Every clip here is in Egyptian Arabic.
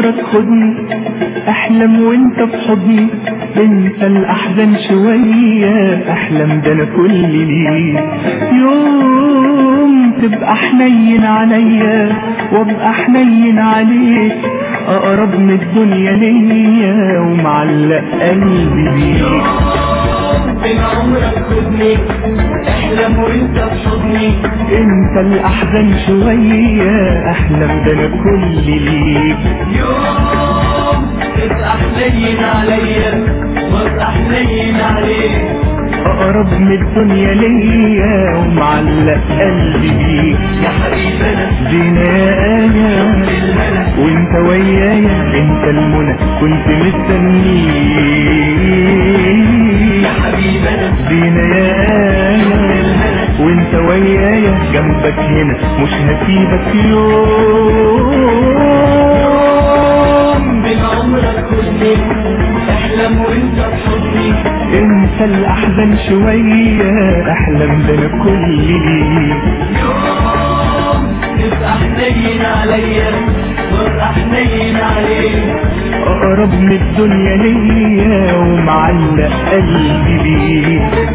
عمرك خدني احلم وانت في حضني انسى الاحزان شوية احلم ده انا كل ليك يوم تبقى حنين عليا وابقى حنين عليك اقرب من الدنيا ليا ومعلق قلبي بيك من عمرك خدني احلم وانت في حضني انت الاحزان شوية احلم ده انا كل ليك يوم تبقى حنين عليا وابقى حنين عليك اقرب من الدنيا ليا ومعلق قلبي بيك يا حبيبنا زينة يا آية بالهنا وانت ويايا انت المنى كنت مستنيك يا حبيبنا زينة يا آية وانت ويايا جنبك هنا مش هسيبك يوم من عمرك خدني احلم وانت في حضني انسى الاحزان شوية احلم ده انا كل ليك يوم تبقى حنين عليا وابقى حنين عليك اقرب من الدنيا ليا ومعلق قلبي بيك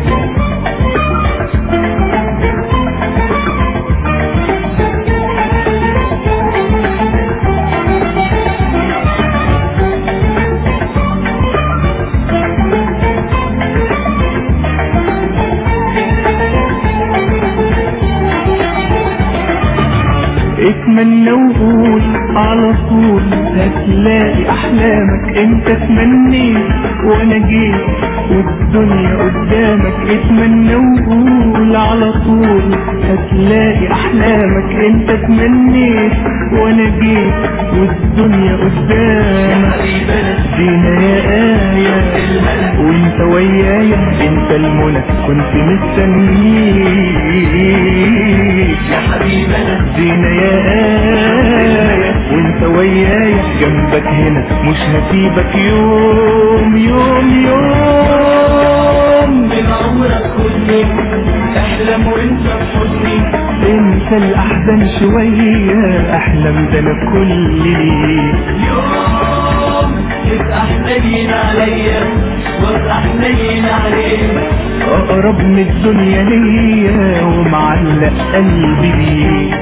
اتمنى وقول على طول هتلاقي احلامك انت تمنيت وانا جيت والدنيا قدامك اتمنى وقول على طول هتلاقي احلامك انت تمنيت وانا جيت والدنيا قدامك حبيبنا دينا يا آية وانت ويايا انت المنى كنت مستنيك يا حبيبنا دينا يا آية وانت ويايا جنبك هنا مش هسيبك يوم يوم يوم من عمرك خدني احلم وانت في حضني انسى الاحزان شوية احلم ده انا كل ليك يوم تبقى حنين عليا وابقى حنين عليك اقرب من الدنيا ليا ومعلق قلبي بيك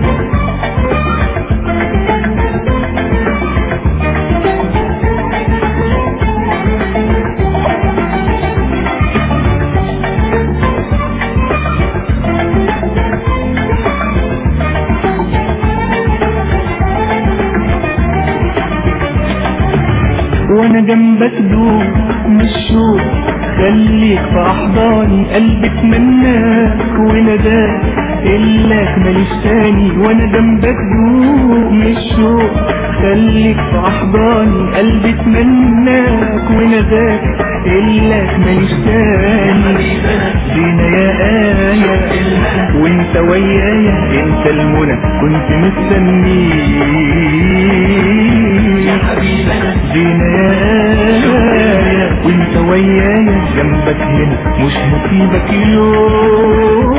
وانا جنبك دوب مش شوق خليك في احضاني قلبي اتمناك ونداك الاك ماليش تاني وانا جنبك دوب مش شوق خليك في احضاني قلبي اتمناك ونداك الاك ماليش تاني حبيبنا دينا يا آية وانت ويايا انت المنى كنت مستنيك يا حبيبنا دينا يا آية وانت ويايا جنبك هنا مش هسيبك يوم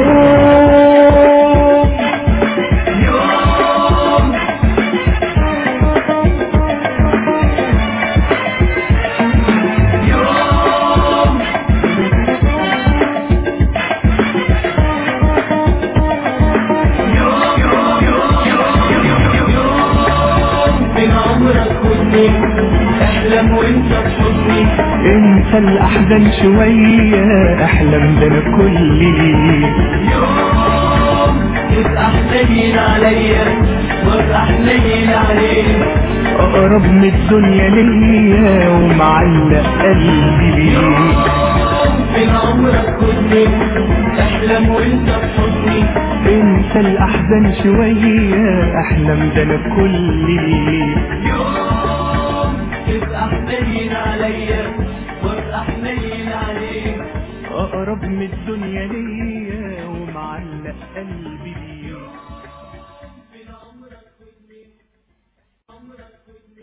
يوم يوم من عمرك خدني احلم وانت في حضني انسى الاحزان شوية احلم ده انا كل ليك يوم تبقى حنين عليا وابقى حنين عليك اقرب من الدنيا ليا ومعلق قلبي بيك من عمرك خدني احلم وانت في حضني انسى الاحزان شوية احلم ده انا كل ليك يوم تبقى حنين عليا وابقى حنين عليك اقرب من الدنيا ليا ومعلق قلبي بيك